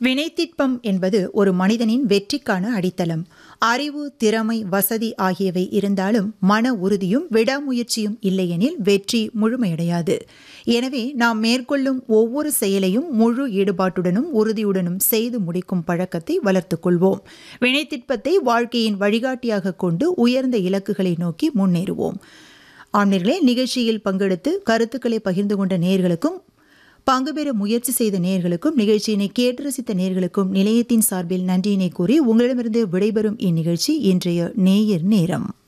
வினைத்திட்பம் என்பது ஒரு மனிதனின் வெற்றிக்கான அடித்தளம் அறிவு திறமை வசதி ஆகியவை இருந்தாலும் மன உறுதியும் விடாமுயற்சியும் இல்லையெனில் வெற்றி முழுமையடையாது எனவே நாம் மேற்கொள்ளும் ஒவ்வொரு செயலையும் முழு ஈடுபாட்டுடனும் உறுதியுடனும் செய்து முடிக்கும் பழக்கத்தை வளர்த்துக் கொள்வோம் வினைத்திட்பத்தை வாழ்க்கையின் வழிகாட்டியாக கொண்டு உயர்ந்த இலக்குகளை நோக்கி முன்னேறுவோம் ஆண்களே நிகழ்ச்சியில் பங்கெடுத்து கருத்துக்களை பகிர்ந்து கொண்ட நேர்களுக்கும் பங்கு பெற முயற்சி செய்த நேர்களுக்கும் நிகழ்ச்சியினை கேட்டு ரசித்த நேர்களுக்கும் நிலையத்தின் சார்பில் நன்றியினை கூறி உங்களிடமிருந்து விடைபெறும் இந்நிகழ்ச்சி இன்றைய நேயர் நேரம்